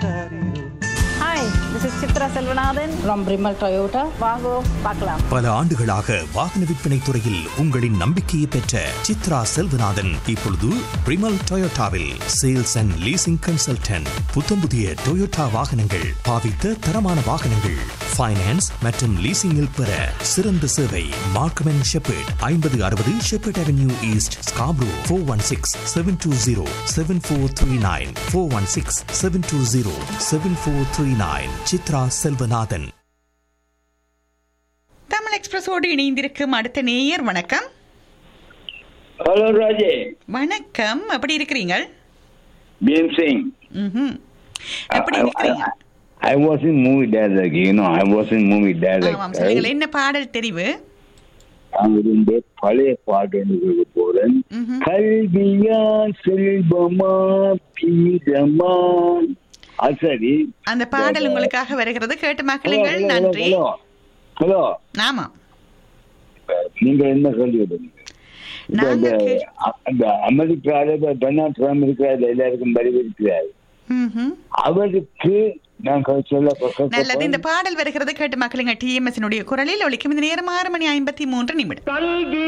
Hi this is Chitra Selvanathan from Brimal Toyota. வாங்கோ பார்க்கலாம் பல ஆண்டுகளாக வாகன விற்பனை துறையில் உங்களின் நம்பிக்கையை பெற்ற சித்ரா செல்வநாதன் இப்பொழுது பிரிமல் டொயோட்டாவில் சேல்ஸ் அண்ட் லீசிங் கன்சல்டன்ட் புத்தம்புதிய டொயோட்டா வாகனங்கள் பாவித்த தரமான வாகனங்கள் ஃபைனான்ஸ் மற்றும் லீசிங்கில் பெற சிறந்த சேவை மார்க்கம் அண்ட் ஷெப்பர்ட் ஐம்பது அறுபது Shepherd avenue east Scarborough four one six seven two zero seven four three nine four one six seven two zero seven four three nine Chitra Selvanathan Tamil எக்ஸ்பிரஸோடு இணைந்திருக்கும் அடுத்த நேயர் வணக்கம் ஹலோ ராஜே வணக்கம் எப்படி இருக்கிறீங்க பீம் சிங் ம்ஹும். எப்படி இருக்கிறீங்க I was in movie dialogue, you know, I was in movie dialogue. ஆமாம் சொல்லுங்கள் என்ன பாடல் தெரிவு அவருடைய பழைய பாட்டு ஒன்று சொல்ல போறேன் ம்ஹும். கல்வியா செல்வமா பீடமா அது சரி அந்த பாடல் உங்களுக்காக வருகிறது கேட்டு மக்களுங்கள் ஹலோ, நன்றி ஹலோ ஹலோ ஆமா நீங்க என்ன சொல்லிவிடுங்க இப்ப நாங்க இந்த கே- அ- அந்த அமெரிக்கால இப்ப டொனால்ட் ட்ரம்ப் இருக்கிறார் எல்லாருக்கும் வரவேற்கிறார் ம்ஹும். அவருக்கு நான் சொல்ல நல்லது இந்த பாடல் வருகிறது கேட்டு மக்களுங்க டிஎம்எஸ் குரலில் ஒழிக்கும் இந்த நேரம் ஆறு மணி ஐம்பத்தி மூன்று நிமிடம்